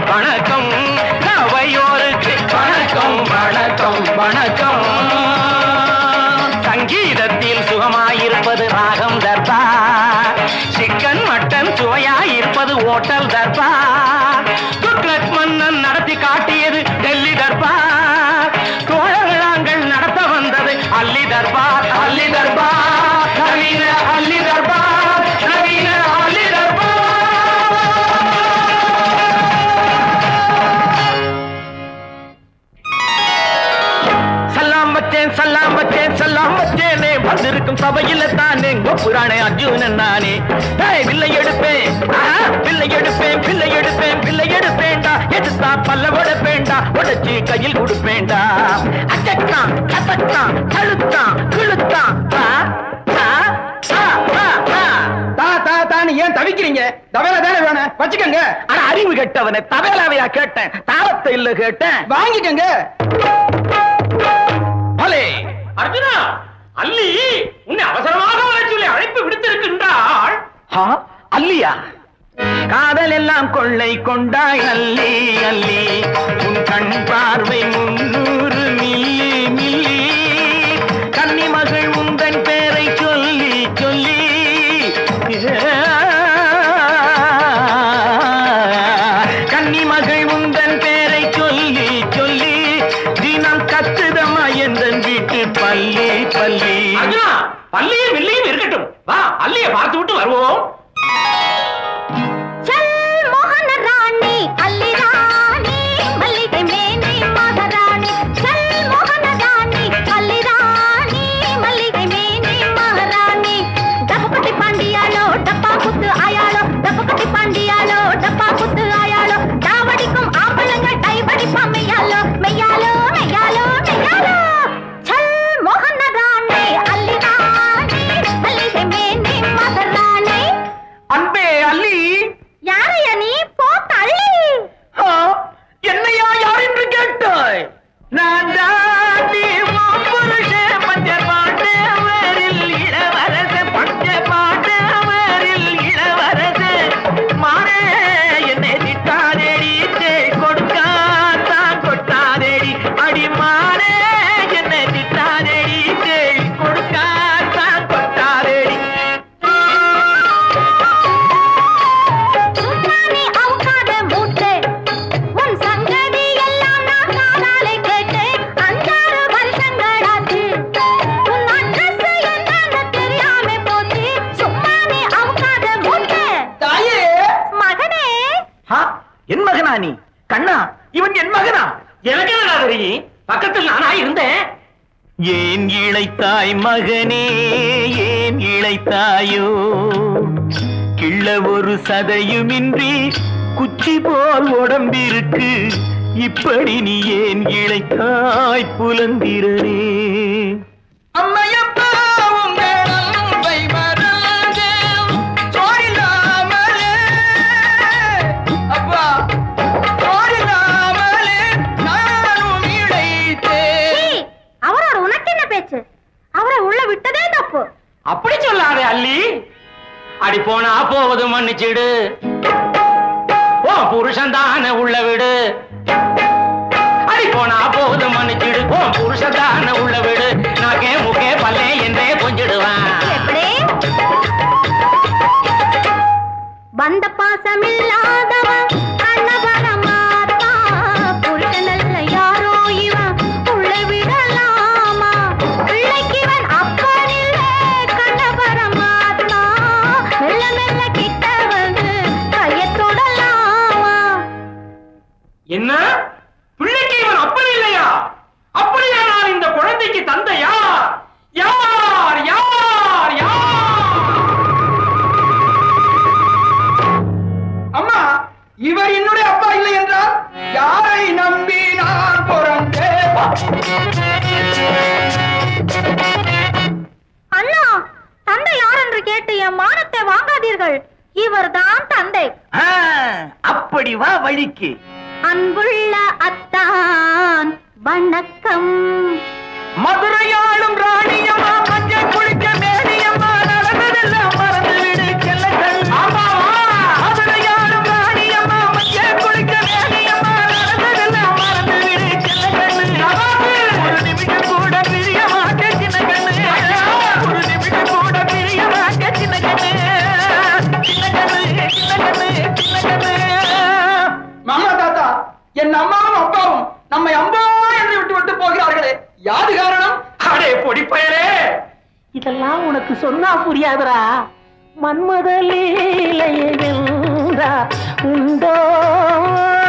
வணக்கம் அவையோருக்கு வணக்கம் வணக்கம் வணக்கம் சங்கீதத்தில் சுகமாயிருப்பது ராகம் தர்பார் சிக்கன் மட்டன் சுவையாயிருப்பது ஓட்டல் தர்பார் துக்ளக் மன்னன் நடத்தி காட்டியது டெல்லி தர்பார் தோழர்களாங்கள் நடத்த வந்தது அல்லி தர்பார் அல்லி தர்பார் நவீன அல்லி தர்பார் நவீன அல்லி தர்பார் சல்லாம் வச்சேன் சல்லாம் வச்சேன் சல்லாம் வச்சேனே வந்திருக்கும் சபையில தானே புராணே அர்ஜுனன் நானே டேய், வில்லை எடுப்பேன் ஆஹா, வில்லை எடுப்பேன் பிள்ளை எடுப்பேன் பிள்ளை எடுப்பேன்டா எடுத்தா பல்ல உடைப்பேன்டா உடைச்சு கையில் கொடுப்பேன்டா அச்சத்தான் கசத்தான் கழுத்தான் கிழுத்தான் ஆ, ஆ, ஆ, ஆ, ஆ. தா தா தான்னு ஏன் தவிக்கிறீங்க தவேல தானே வேணும் வச்சுக்கோங்க அட அறிவு கெட்டவனே தவேலாவையா கேட்டேன் தாளத்தை இல்ல கேட்டேன் வாங்கிக்கோங்க பலே அர்ஜுனா அல்லி உன்னை அவசரமாக வரச் சொல்லி அழைப்பு விடுத்திருக்கின்றாள் ஆ, அல்லியா காதல் எல்லாம் கொள்ளை கொண்டாய் அல்லி அல்லி உன் கண் பார்வை முன்னூறு மில்லி மில்லி கன்னி மகள் உந்தன் பேரை சொல்லி சொல்லி கன்னி மகள் உந்தன் பேரை சொல்லி சொல்லி தினம் கத்துதமா எந்தன் வீட்டு பள்ளி பள்ளி அர்ஜுனா பள்ளியும் வில்லியும் இருக்கட்டும் வா அல்லிய பார்த்து விட்டு வருவோம் चल मोहन रानी अल्ली रानी मल्लिके मेनी महारानी चल मोहन रानी अल्ली रानी मल्लिके मेनी महारानी डपकटी पांडियालो डप्पा कुத்து ஆயாளோ டப்பகட்டி பாண்டியாலோ டப்பா குத்து ஆயாளோ டாவடிக்கும் ஆம்பளங்க டைவடிப்பா மெய்யாலோ மெய்யாலோ மெய்யாலோ மெய்யாலோ चल मोहन रानी अल्ली रानी मल्लिके मेनी महारानी அன்பே அல்லி யாரையா நீ போ தள்ளி ஆ, என்னையா யார் என்று கேட்டாய் நான் தாண்டி புருஷ பஞ்ச பாண்டவரில் இளவரச பஞ்ச பாண்டவரில் இளவரச மானே என்னை திட்டாதேடி தேய் கொடுக்காதான் கொட்டாதேடி அடி மானே என்னை திட்டாதேடி தேய் கொடுக்காதான் கொட்டாதேடி சும்மானே அவுக்காத மூட்டை உன் சங்கதி எல்லாம் நான் காதாலே கேட்டேன் அஞ்சாறு வருஷங்களாச்சு உன் அட்ரஸ் என்னன்னு தெரியாம போச்சு சும்மானே அவுக்காத மூட்டை தாயே மகனே ஆ, என் மகனா நீ கண்ணா இவன் என் மகனா எனக்கு என்னடா தெரியும் பக்கத்தில் நானா இருந்தேன் ஏன் இழைத்தாய் மகனே ஏன் இழைத்தாயோ கிள்ள ஒரு சதையுமின்றி குச்சி போல் உடம்பிருக்கு இப்படி நீ ஏன் இழைத்தாய் புலந்திரனே அம்மையப்பா உங்கள் அன்பை மறந்தேன் சோரில்லாமலே அப்பா சோரில்லாமலே நானும் இழைத்தேன் சீ, அவரோட உனக்கு என்ன பேச்சு அவரை உள்ள விட்டதே தப்பு அப்படி சொல்லாதே அல்லி அடி போனா போவது மன்னிச்சிடு ஓ புருஷன் தானே உள்ள விடு அடி போனா போவது மன்னிச்சிடு ஓ புருஷன் தானே உள்ள விடு நாக்கே முக்கே பல்லே என்றே கொஞ்சிடுவான் எப்படி வந்த பாசமில்லாதவன் அன்னபரமாத்தா புருஷனல்ல யாரோ இவன் உள்ளே விடலாமா பிள்ளைக்கு இவன் அப்பனில்ல கண்ணபரமாத்மா மெல்ல மெல்ல கிட்ட வந்து கையத் தொடலாமா என்ன பிள்ளைக்கு இவன் அப்பன் இல்லையா அப்படியானால் இந்த குழந்தைக்கு தந்தை யார் யார் யார் யார் அம்மா இவர் என்னுடைய அப்பா இல்லை என்றால் யாரை நம்பி நான் பிறந்தேன் அண்ணா தந்தை யார் என்று கேட்டு என் மானத்தை வாங்காதீர்கள் இவர்தான் தந்தை ஆ, அப்படி வா வழிக்கு அன்புள்ள அத்தான் வணக்கம் மதுரையாளும் ராணியம்மா மஞ்சள் குளிக்க மேனியம்மா நடந்ததெல்லாம் மறந்து விடு செல்லங்கள் மதுரையாளும் ராணியம்மா மஞ்சள் குளிக்க மேனியம்மா என் அம்மாவும் அப்பாவும் நம்மை அம்பா என்று விட்டு விட்டு போகிறார்களே யாது காரணம் அடே பொடி பயலே இதெல்லாம் உனக்கு சொன்னா புரியாதுடா மன்மத லீலையை வென்றா உண்டோ